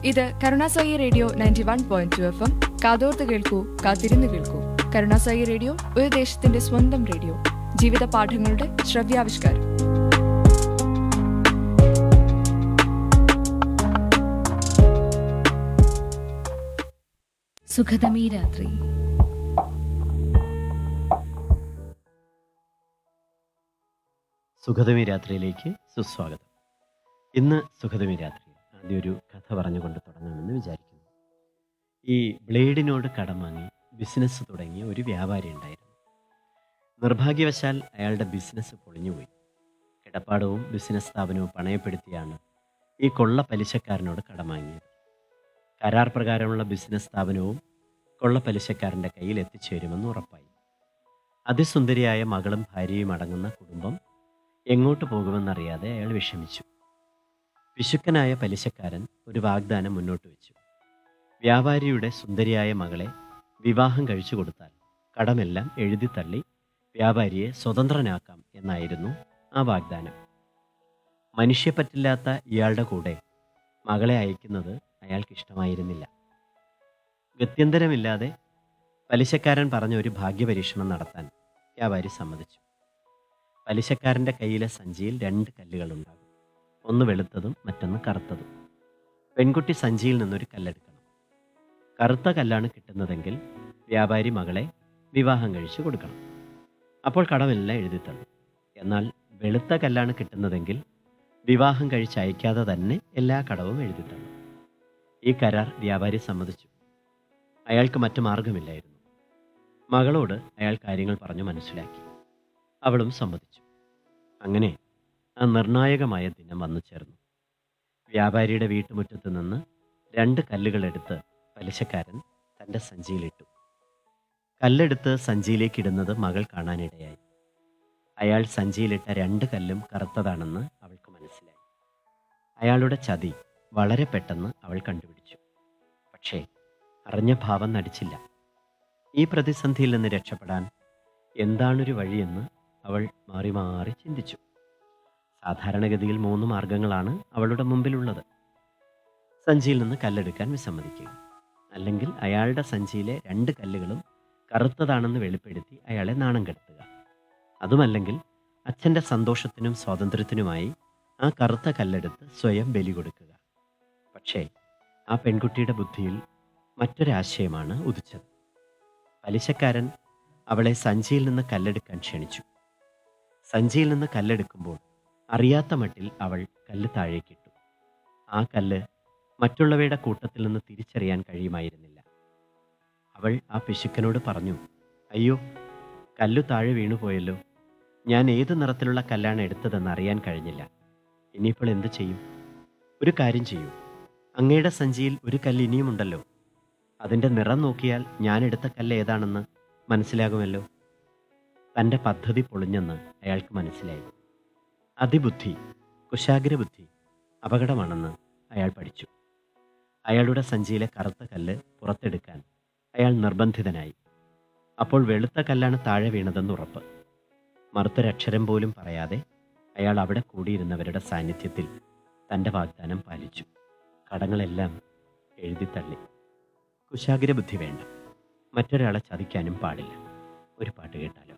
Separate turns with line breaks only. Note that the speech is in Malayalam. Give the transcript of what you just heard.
ഇത് കരുണാസായി radio ninety one point two F M കാതോർത്ത് കേൾക്കൂ കാത്തിരുന്ന് കേൾക്കൂ കരുണാസായി റേഡിയോ ഒരു ദേശത്തിന്റെ സ്വന്തം റേഡിയോ ജീവിത പാഠങ്ങളുടെ ശ്രവ്യാവിഷ്കാരം
സുഖതമീ രാത്രി
സുഖതമി രാത്രിയിലേക്ക് സുസ്വാഗതം ഇന്ന് സുഖതമി രാത്രി ആദ്യം ഒരു കഥ പറഞ്ഞുകൊണ്ട് തുടങ്ങാമെന്ന് വിചാരിക്കുന്നു ഈ ബ്ലേഡിനോട് കടം വാങ്ങി ബിസിനസ് തുടങ്ങിയ ഒരു വ്യാപാരി ഉണ്ടായിരുന്നു നിർഭാഗ്യവശാൽ അയാളുടെ ബിസിനസ് പൊളിഞ്ഞുപോയി കിടപ്പാടവും ബിസിനസ് സ്ഥാപനവും പണയപ്പെടുത്തിയാണ് ഈ കൊള്ള പലിശക്കാരനോട് കടം വാങ്ങിയത് കരാർ പ്രകാരമുള്ള ബിസിനസ് സ്ഥാപനവും കൊള്ള പലിശക്കാരൻ്റെ കയ്യിൽ എത്തിച്ചേരുമെന്ന് ഉറപ്പായി അതിസുന്ദരിയായ മകളും ഭാര്യയും അടങ്ങുന്ന കുടുംബം എങ്ങോട്ട് പോകുമെന്നറിയാതെ അയാൾ വിഷമിച്ചു പിശുക്കനായ പലിശക്കാരൻ ഒരു വാഗ്ദാനം മുന്നോട്ട് വെച്ചു വ്യാപാരിയുടെ സുന്ദരിയായ മകളെ വിവാഹം കഴിച്ചു കൊടുത്താൽ കടമെല്ലാം എഴുതിത്തള്ളി വ്യാപാരിയെ സ്വതന്ത്രനാക്കാം എന്നായിരുന്നു ആ വാഗ്ദാനം മനുഷ്യപ്പറ്റില്ലാത്ത ഇയാളുടെ കൂടെ മകളെ അയക്കുന്നത് അയാൾക്ക് ഇഷ്ടമായിരുന്നില്ല ഗത്യന്തരമില്ലാതെ പലിശക്കാരൻ പറഞ്ഞ ഒരു ഭാഗ്യപരീക്ഷണം നടത്താൻ വ്യാപാരി സമ്മതിച്ചു പലിശക്കാരൻ്റെ കയ്യിലെ സഞ്ചിയിൽ രണ്ട് കല്ലുകളുണ്ടാകും ഒന്ന് വെളുത്തതും മറ്റൊന്ന് കറുത്തതും പെൺകുട്ടി സഞ്ചിയിൽ നിന്നൊരു കല്ലെടുക്കണം കറുത്ത കല്ലാണ് കിട്ടുന്നതെങ്കിൽ വ്യാപാരി മകളെ വിവാഹം കഴിച്ചു കൊടുക്കണം അപ്പോൾ കടമെല്ലാം എഴുതിത്തള്ളും എന്നാൽ വെളുത്ത കല്ലാണ് കിട്ടുന്നതെങ്കിൽ വിവാഹം കഴിച്ച് അയക്കാതെ തന്നെ എല്ലാ കടവും എഴുതിത്തള്ളും ഈ കരാർ വ്യാപാരി സമ്മതിച്ചു അയാൾക്ക് മറ്റു മാർഗമില്ലായിരുന്നു മകളോട് അയാൾ കാര്യങ്ങൾ പറഞ്ഞു മനസ്സിലാക്കി അവളും സമ്മതിച്ചു അങ്ങനെ ആ നിർണായകമായ ദിനം വന്നു ചേർന്നു വ്യാപാരിയുടെ വീട്ടുമുറ്റത്ത് നിന്ന് രണ്ട് കല്ലുകളെടുത്ത് പലിശക്കാരൻ തൻ്റെ സഞ്ചിയിലിട്ടു കല്ലെടുത്ത് സഞ്ചിയിലേക്ക് ഇടുന്നത് മകൾ കാണാനിടയായി അയാൾ സഞ്ചിയിലിട്ട രണ്ട് കല്ലും കറുത്തതാണെന്ന് അവൾക്ക് മനസ്സിലായി അയാളുടെ ചതി വളരെ പെട്ടെന്ന് അവൾ കണ്ടുപിടിച്ചു പക്ഷേ അറിഞ്ഞ ഭാവം നടിച്ചില്ല ഈ പ്രതിസന്ധിയിൽ നിന്ന് രക്ഷപ്പെടാൻ എന്താണൊരു വഴിയെന്ന് അവൾ മാറി മാറി ചിന്തിച്ചു സാധാരണഗതിയിൽ മൂന്ന് മാർഗങ്ങളാണ് അവളുടെ മുമ്പിലുള്ളത് സഞ്ചിയിൽ നിന്ന് കല്ലെടുക്കാൻ വിസമ്മതിക്കുക അല്ലെങ്കിൽ അയാളുടെ സഞ്ചിയിലെ രണ്ട് കല്ലുകളും കറുത്തതാണെന്ന് വെളിപ്പെടുത്തി അയാളെ നാണം കെടുത്തുക അതുമല്ലെങ്കിൽ അച്ഛൻ്റെ സന്തോഷത്തിനും സ്വാതന്ത്ര്യത്തിനുമായി ആ കറുത്ത കല്ലെടുത്ത് സ്വയം ബലി കൊടുക്കുക പക്ഷേ ആ പെൺകുട്ടിയുടെ ബുദ്ധിയിൽ മറ്റൊരാശയമാണ് ഉദിച്ചത് പലിശക്കാരൻ അവളെ സഞ്ചിയിൽ നിന്ന് കല്ലെടുക്കാൻ ക്ഷണിച്ചു സഞ്ചിയിൽ നിന്ന് കല്ലെടുക്കുമ്പോൾ അറിയാത്ത മട്ടിൽ അവൾ കല്ല് താഴേക്കിട്ടു ആ കല്ല് മറ്റുള്ളവയുടെ കൂട്ടത്തിൽ നിന്ന് തിരിച്ചറിയാൻ കഴിയുമായിരുന്നില്ല അവൾ ആ പിശുക്കനോട് പറഞ്ഞു അയ്യോ കല്ലു താഴെ വീണുപോയല്ലോ ഞാൻ ഏത് നിറത്തിലുള്ള കല്ലാണ് എടുത്തതെന്ന് അറിയാൻ കഴിഞ്ഞില്ല ഇനിയിപ്പോൾ എന്ത് ചെയ്യും ഒരു കാര്യം ചെയ്യൂ അങ്ങയുടെ സഞ്ചിയിൽ ഒരു കല്ല് ഇനിയുമുണ്ടല്ലോ അതിൻ്റെ നിറം നോക്കിയാൽ ഞാൻ എടുത്ത കല്ല് ഏതാണെന്ന് മനസ്സിലാകുമല്ലോ തൻ്റെ പദ്ധതി പൊളിഞ്ഞെന്ന് അയാൾക്ക് മനസ്സിലായി അതിബുദ്ധി കുശാഗ്രബുദ്ധി അപകടമാണെന്ന് അയാൾ പഠിച്ചു അയാളുടെ സഞ്ചിയിലെ കറുത്ത കല്ല് പുറത്തെടുക്കാൻ അയാൾ നിർബന്ധിതനായി അപ്പോൾ വെളുത്ത കല്ലാണ് താഴെ വീണതെന്ന് ഉറപ്പ് മറുത്തൊരക്ഷരം പോലും പറയാതെ അയാൾ അവിടെ കൂടിയിരുന്നവരുടെ സാന്നിധ്യത്തിൽ തൻ്റെ വാഗ്ദാനം പാലിച്ചു കടങ്ങളെല്ലാം എഴുതിത്തള്ളി കുശാഗ്രബുദ്ധി വേണ്ട മറ്റൊരാളെ ചതിക്കാനും പാടില്ല ഒരു പാട്ട് കേട്ടാലോ